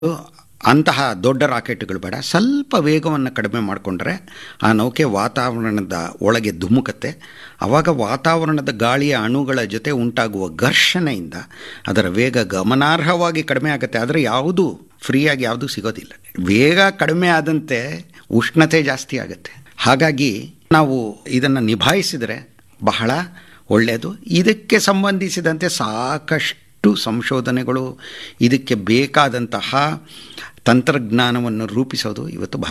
ಅಂತಹ ದೊಡ್ಡ ರಾಕೆಟ್ಗಳು ಬೇಡ ಸ್ವಲ್ಪ ವೇಗವನ್ನು ಕಡಿಮೆ ಮಾಡಿಕೊಂಡ್ರೆ ಆ ನೌಕೆ ವಾತಾವರಣದ ಒಳಗೆ ಧುಮುಕತ್ತೆ ಆವಾಗ ವಾತಾವರಣದ ಗಾಳಿಯ ಅಣುಗಳ ಜೊತೆ ಉಂಟಾಗುವ ಘರ್ಷಣೆಯಿಂದ ಅದರ ವೇಗ ಗಮನಾರ್ಹವಾಗಿ ಕಡಿಮೆ ಆಗುತ್ತೆ ಆದರೆ ಯಾವುದು ಫ್ರೀಯಾಗಿ ಯಾವುದು ಸಿಗೋದಿಲ್ಲ ವೇಗ ಕಡಿಮೆ ಆದಂತೆ ಉಷ್ಣತೆ ಜಾಸ್ತಿ ಆಗುತ್ತೆ ಹಾಗಾಗಿ ನಾವು ಇದನ್ನು ನಿಭಾಯಿಸಿದರೆ ಬಹಳ ಒಳ್ಳೆಯದು ಇದಕ್ಕೆ ಸಂಬಂಧಿಸಿದಂತೆ ಸಾಕಷ್ಟು ಸಂಶೋಧನೆಗಳು ಇದಕ್ಕೆ ಬೇಕಾದಂತಹ ತಂತ್ರಜ್ಞಾನವನ್ನು ರೂಪಿಸೋದು ಇವತ್ತು ಭಾರತ